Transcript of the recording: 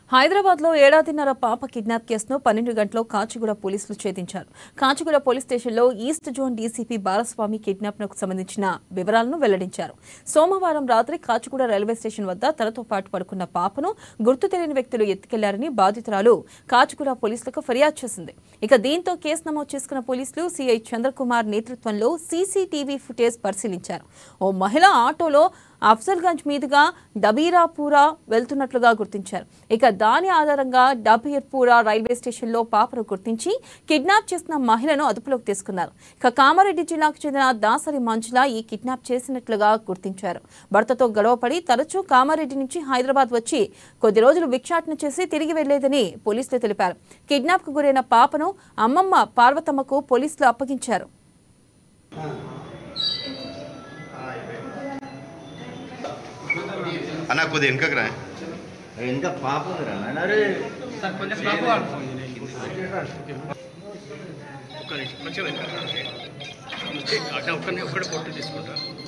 హైదరాబాద్ లో ఏడాదిన్నర పాప కిడ్నాప్ కేసును పన్నెండు గంటల్లో కాచిగూడ పోలీసులు ఛేదించారు కాచిగూడ పోలీస్ స్టేషన్లో east zone DCP Balaswamy kidnap కు సంబంధించిన వివరాలను వెల్లడించారు సోమవారం రాత్రి కాచిగూడ రైల్వే స్టేషన్ వద్ద తనతో పాటు పడుకున్న పాపను గుర్తు తెలియని వ్యక్తులు ఎత్తుకెళ్లారని బాధితురాలు కాచిగూడ పోలీసులకు ఫిర్యాదు చేసింది ఇక దీంతో కేసు నమోదు చేసుకున్న పోలీసులు సీఐ చంద్రకుమార్ నేతృత్వంలో సీసీటీవీ ఫుటేజ్ పరిశీలించారు ఓ మహిళ ఆటోలో అఫ్జల్గంజ్ మీదుగా డబీరాపూరా వెళ్తున్నట్లుగా గుర్తించారు ఇక దాని ఆధారంగా డబీర్పూరా రైల్వే స్టేషన్లో పాపను గుర్తించి కిడ్నాప్ చేసిన మహిళను అదుపులోకి తీసుకున్నారు ఇక కామారెడ్డి జిల్లాకు చెందిన దాసరి మంజుల ఈ కిడ్నాప్ చేసినట్లుగా గుర్తించారు భర్తతో గొడవపడి తరచూ కామారెడ్డి నుంచి హైదరాబాద్ వచ్చి కొద్ది రోజులు భిక్షాటన చేసి తిరిగి వెళ్లేదని పోలీసులు తెలిపారు కిడ్నాప్ కు గురైన పాపను అమ్మమ్మ పార్వతమ్మకు పోలీసులు అప్పగించారు అన్న కొద్దిగా వెనకకు రా ఇంకా పాప ఉందిరా నాయన. అరే సార్ కొంచెం స్టాప్ కావాలి ఫోన్ చేయండి. ఒక్క నిమిషం కొంచెం వెనకాల రండి. వచ్చి అట్లా ఒక్కరిని ఒక్కడే ఫోటో తీసుకుంటా